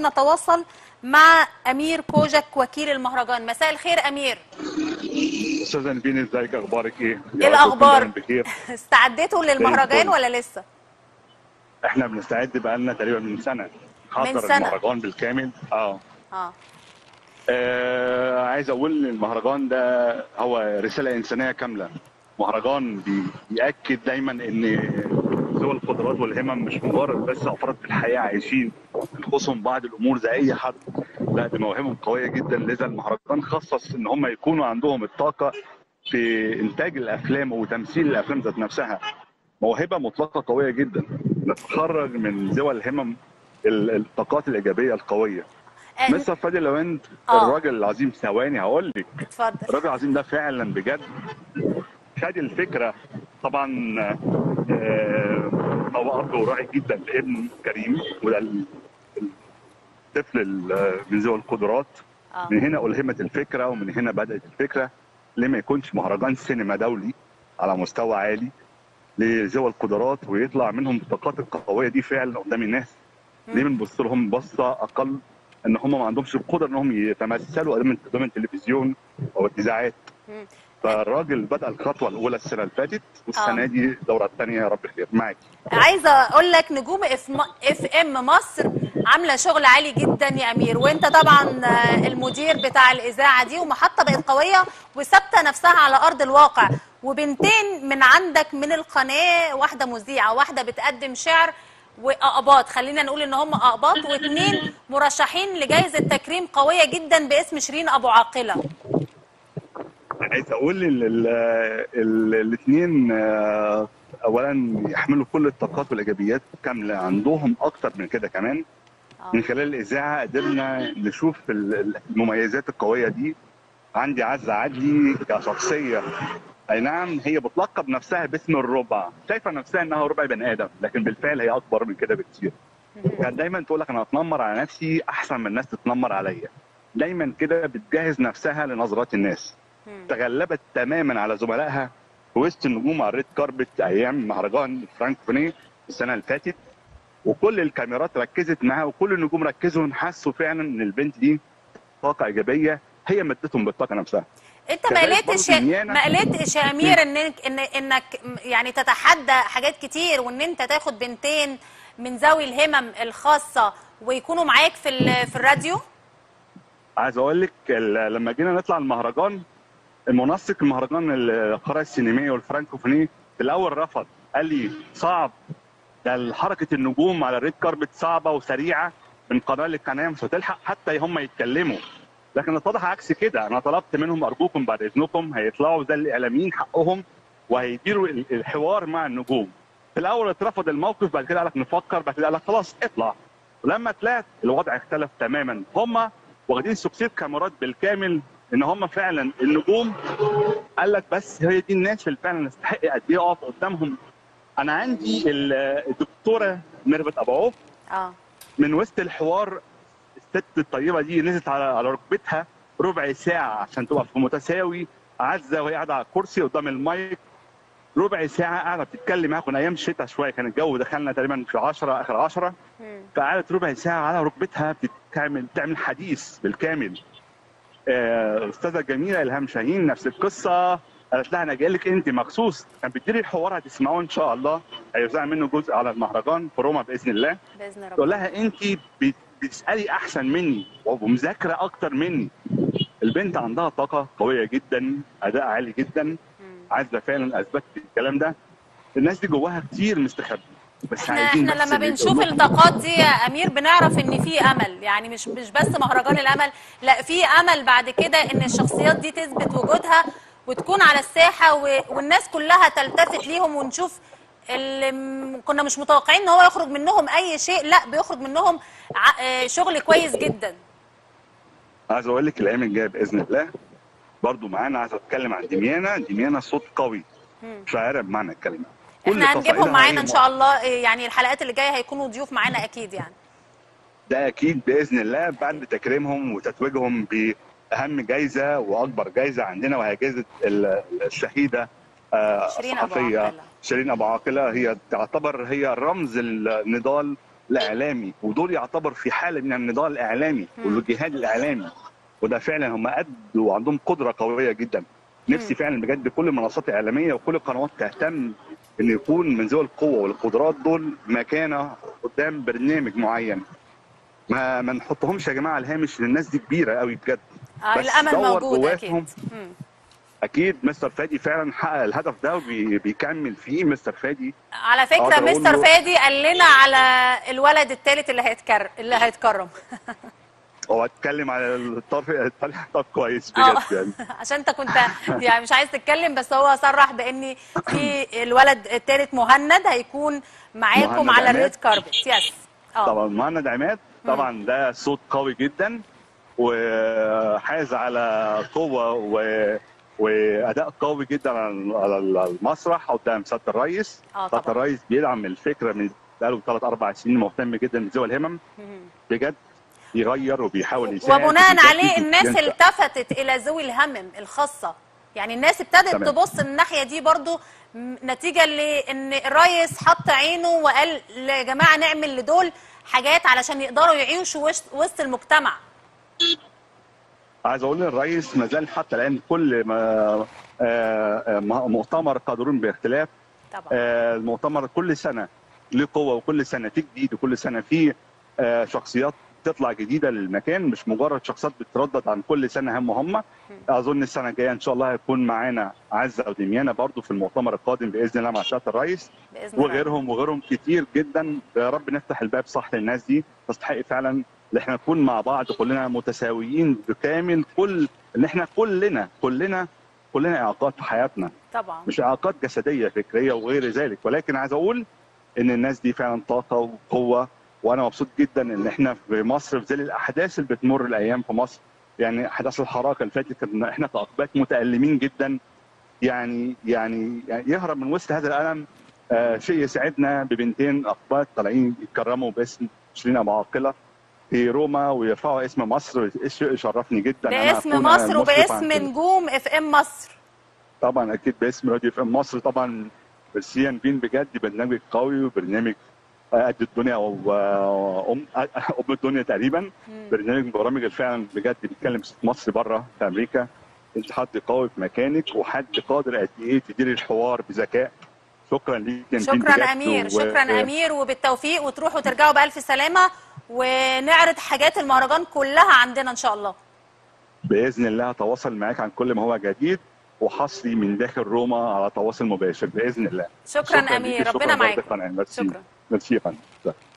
نتواصل مع امير كوجك وكيل المهرجان مساء الخير امير استاذه نبيل ازيك اخبارك ايه؟ ايه الاخبار بخير استعديتوا للمهرجان الفل. ولا لسه احنا بنستعد بقالنا تقريبا من سنه حضر سنة. المهرجان بالكامل اه اه آه، عايز اقول ان المهرجان ده هو رساله انسانيه كامله مهرجان بي- بياكد دايما ان ذوي القدرات والهمم مش مجرد بس افراد في الحياه عايشين تخصهم بعض الامور زي اي حد لا دي مواهبهم قويه جدا لذا المهرجان خصص ان هم يكونوا عندهم الطاقه في انتاج الافلام وتمثيل الافلام ذات نفسها موهبه مطلقه قويه جدا نتخرج من ذوي الهمم ال- الطاقات الايجابيه القويه آه، مستر فادي لوند آه. الراجل العظيم ثواني هقول لك اتفضل الراجل العظيم ده فعلا بجد خد الفكره طبعا آه، هو اب وراعي جدا لابن كريم وده ال- الطفل ال- من ذوي القدرات اه من هنا الهمت الفكره ومن هنا بدات الفكره ليه ما يكونش مهرجان سينما دولي على مستوى عالي لذوي القدرات ويطلع منهم الطاقات القويه دي فعلا قدام الناس ليه بنبص لهم بصه اقل ان هم ما عندهمش القدره انهم يتمثلوا قدام قدام التلفزيون او الاذاعات مم. فالراجل بدا الخطوه الاولى السنه اللي فاتت والسنه آه. دي الدوره الثانيه يا رب خير معاك عايزه اقول لك نجوم اف م... اف ام مصر عامله شغل عالي جدا يا امير وانت طبعا آه، المدير بتاع الاذاعه دي ومحطه بقت قويه وثابته نفسها على ارض الواقع وبنتين من عندك من القناه واحده مذيعه واحده بتقدم شعر واقباط خلينا نقول ان هم اقباط واثنين مرشحين لجائزه تكريم قويه جدا باسم شيرين ابو عاقله عايز اقول الاثنين اولا يحملوا كل الطاقات والايجابيات كامله عندهم اكتر من كده كمان من خلال الاذاعه قدرنا نشوف ال- المميزات القويه دي عندي عزه عدلي كشخصيه اي نعم هي بتلقب نفسها باسم الربع شايفه نفسها انها ربع بني ادم لكن بالفعل هي اكبر من كده بكتير كانت دايما تقول لك انا هتنمر على نفسي احسن من الناس تتنمر عليا دايما كده بتجهز نفسها لنظرات الناس مم. تغلبت تماما على زملائها في وسط النجوم على الريد كاربت ايام مهرجان فرانك فوني السنه اللي فاتت وكل الكاميرات ركزت معاها وكل النجوم ركزوا حسوا فعلا ان البنت دي طاقه ايجابيه هي مدتهم بالطاقه نفسها انت ما كذلك قلتش برضه ديانا. ما قلتش يا امير انك إن انك يعني تتحدى حاجات كتير وان انت تاخد بنتين من ذوي الهمم الخاصه ويكونوا معاك في ال- في الراديو عايز اقول لك ال- لما جينا نطلع المهرجان المنسق المهرجان القراءة السينمائي والفرانكوفوني في الاول رفض قال لي صعب ده حركه النجوم على الريد كاربت صعبه وسريعه من قناه لقناه مش هتلحق حتى هم يتكلموا لكن اتضح عكس كده انا طلبت منهم ارجوكم بعد اذنكم هيطلعوا زي الاعلاميين حقهم وهيديروا ال- الحوار مع النجوم في الاول اترفض الموقف بعد كده قال لك نفكر بعد كده قال لك خلاص اطلع ولما طلعت الوضع اختلف تماما هم واخدين سكسيت كاميرات بالكامل ان هم فعلا النجوم قال لك بس هي دي الناس اللي فعلا تستحق قد ايه اقف قدامهم انا عندي ال- الدكتوره ميرفت ابو عوف اه من وسط الحوار الست الطيبه دي نزلت على على ركبتها ربع ساعه عشان تبقى في متساوي عزه وهي قاعده على الكرسي قدام المايك ربع ساعه قاعده بتتكلم معاها كنا ايام الشتاء شويه كان الجو دخلنا تقريبا في 10 اخر 10 مم. فقعدت ربع ساعه على ركبتها بتعمل بتعمل حديث بالكامل آه، استاذه جميله الهام شاهين نفس القصه قالت لها انا جاي لك انت مخصوص كان بتديري الحوار هتسمعوه ان شاء الله هيوزع منه جزء على المهرجان في روما باذن الله باذن تقول ربنا لها انت بت- بتسالي احسن مني ومذاكره اكتر مني البنت عندها طاقه قويه جدا اداء عالي جدا مم. عايزه فعلا اثبتت الكلام ده الناس دي جواها كتير مستخبي بس احنا عايزين احنا بس لما اللي بنشوف يقولوا- الطاقات دي يا امير بنعرف ان في امل يعني مش مش بس مهرجان الامل لا في امل بعد كده ان الشخصيات دي تثبت وجودها وتكون على الساحه و- والناس كلها تلتفت ليهم ونشوف اللي م- كنا مش متوقعين ان هو يخرج منهم اي شيء لا بيخرج منهم ع- آه، شغل كويس جدا عايز اقول لك الايام الجايه باذن الله برضو معانا عايز اتكلم عن دميانه دميانه صوت قوي مم. شاعره بمعنى الكلمه كل احنا هنجيبهم قصائدها معانا هي ان شاء الله آه، يعني الحلقات اللي جايه هيكونوا ضيوف معانا اكيد يعني ده اكيد باذن الله بعد تكريمهم وتتويجهم باهم جايزه واكبر جايزه عندنا وهي جايزه ال- الشهيده آه، شيرين أبو الصحفيه عاقلة. شيرين ابو عاقله هي تعتبر هي رمز النضال الاعلامي ودول يعتبر في حاله من النضال الاعلامي مم. والجهاد الاعلامي وده فعلا هم قدوا وعندهم قدره قويه جدا نفسي مم. فعلا بجد كل المنصات الاعلاميه وكل القنوات تهتم ان يكون من ذوي القوه والقدرات دول مكانه قدام برنامج معين ما ما نحطهمش يا جماعه على الهامش لأن الناس دي كبيره قوي بجد آه بس الامل دور موجود جواهم. اكيد مم. اكيد مستر فادي فعلا حقق الهدف ده وبيكمل فيه مستر فادي على فكره أقدر أقول مستر له- فادي قال لنا على الولد الثالث اللي هيتكرم اللي هيتكرم هو اتكلم على الطرف الطرف طب كويس اه بجد يعني عشان انت كنت يعني مش عايز تتكلم بس هو صرح بان في الولد الثالث مهند هيكون معاكم مهند على عماد. الريد كاربت يس اه طبعا مهند عماد طبعا ده صوت قوي جدا وحاز على قوه و... واداء قوي جدا على على المسرح قدام سياده الرئيس اه سياده طبعا الرئيس بيدعم الفكره من بقاله ثلاث اربع سنين مهتم جدا بذوي الهمم مم. بجد يغير وبيحاول يساعد وبناء وبيجدد عليه الناس وبينشأ. التفتت الى ذوي الهمم الخاصه يعني الناس ابتدت تمام. تبص الناحيه دي برضو م- نتيجه لان الرئيس حط عينه وقال يا جماعه نعمل لدول حاجات علشان يقدروا يعيشوا وسط- وسط المجتمع عايز اقول للرئيس ما زال حتى الان كل ما آه، آه، مؤتمر قادرون باختلاف طبعا آه، المؤتمر كل سنه له قوه وكل سنه في جديد وكل سنه في آه، شخصيات تطلع جديده للمكان مش مجرد شخصيات بتردد عن كل سنه هم هم اظن السنه الجايه ان شاء الله هيكون معانا عزه ودميانه برضو في المؤتمر القادم باذن الله مع سياده الرئيس باذن الله وغيرهم وغيرهم كتير جدا يا رب نفتح الباب صح للناس دي تستحق فعلا ان احنا نكون مع بعض كلنا متساويين بكامل كل ان احنا كلنا كلنا كلنا اعاقات في حياتنا طبعا مش اعاقات جسديه فكريه وغير ذلك ولكن عايز اقول ان الناس دي فعلا طاقه وقوه وانا مبسوط جدا ان احنا في مصر في ظل الاحداث اللي بتمر الايام في مصر يعني احداث الحراك اللي فاتت كنا احنا كاقباط متالمين جدا يعني يعني يعني يهرب من وسط هذا الالم آه شيء يسعدنا ببنتين اقباط طالعين يتكرموا باسم شيرين ابو عاقله في روما ويرفعوا اسم مصر شيء يشرفني جدا أنا باسم أكون مصر مشرف وباسم عن كده. نجوم اف ام مصر طبعا اكيد باسم راديو اف ام مصر طبعا سي ان بين بجد برنامج قوي وبرنامج قد الدنيا او ام ام الدنيا تقريبا مم. برنامج من البرامج اللي فعلا بجد بيتكلم صوت مصر بره في امريكا انت حد قوي في مكانك وحد قادر قد ايه تدير الحوار بذكاء شكرا ليك يا نبيل شكرا بجد امير و- شكرا امير وبالتوفيق وتروحوا ترجعوا بالف سلامه ونعرض حاجات المهرجان كلها عندنا ان شاء الله باذن الله هتواصل معاك عن كل ما هو جديد وحصري من داخل روما على تواصل مباشر باذن الله شكرا ليك، امير شكراً ربنا برضه معاك يا فندم. ميرسي شكرا ميرسي يا فندم